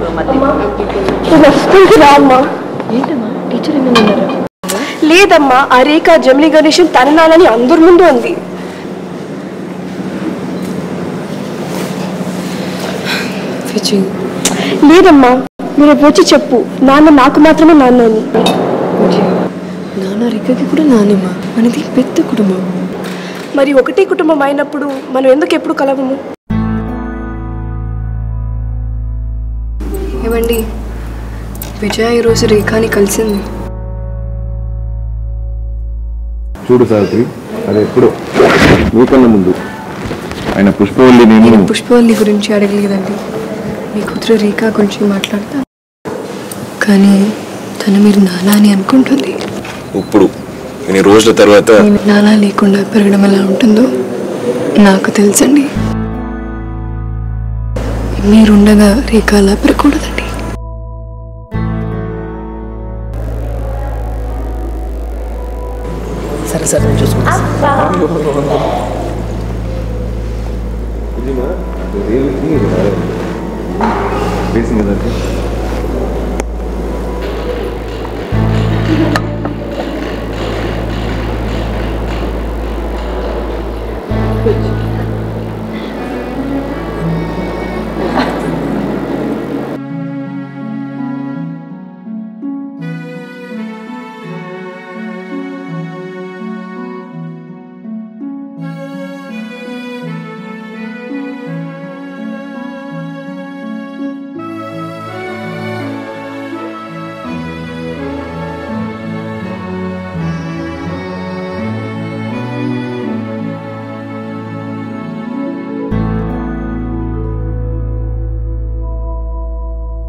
వస్తుంది రా అమ్మా ఏంటమ్మా టీచర్ ఏమైనా ఉన్నారా లేదమ్మా ఆ రేఖ జమిని గణేశం తననాలని అందరి ముందు ఉంది విజయ్ లేదమ్మా మీరు వచ్చి చెప్పు నాన్న నాకు మాత్రమే నాన్న అని విజయ్ నాన్న రేఖకి కూడా నాన్నమ్మ మనది పెద్ద కుటుంబం మరి ఒకటే కుటుంబం అయినప్పుడు మనం ఎందుకు ఎప్పుడు కలవము ఏమండి విజయ ఈరోజు రేఖని కలిసింది చూడు సావిత్రి అది ఎప్పుడు నీకన్నా ముందు ఆయన పుష్పవల్లి నేను పుష్పవల్లి గురించి అడగలేదండి మీ కూతురు రేఖ గురించి మాట్లాడతా కానీ తను మీరు నాలా అని అనుకుంటుంది ఇప్పుడు ఇన్ని రోజుల తర్వాత నేను నాలా లేకుండా పెరగడం ఎలా ఉంటుందో నాకు తెలుసండి మీరుండగా రేఖ అలా పెరగకూడదండి సరే సరే నేను చూసుకుంటా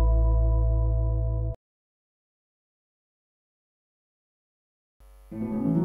ఆ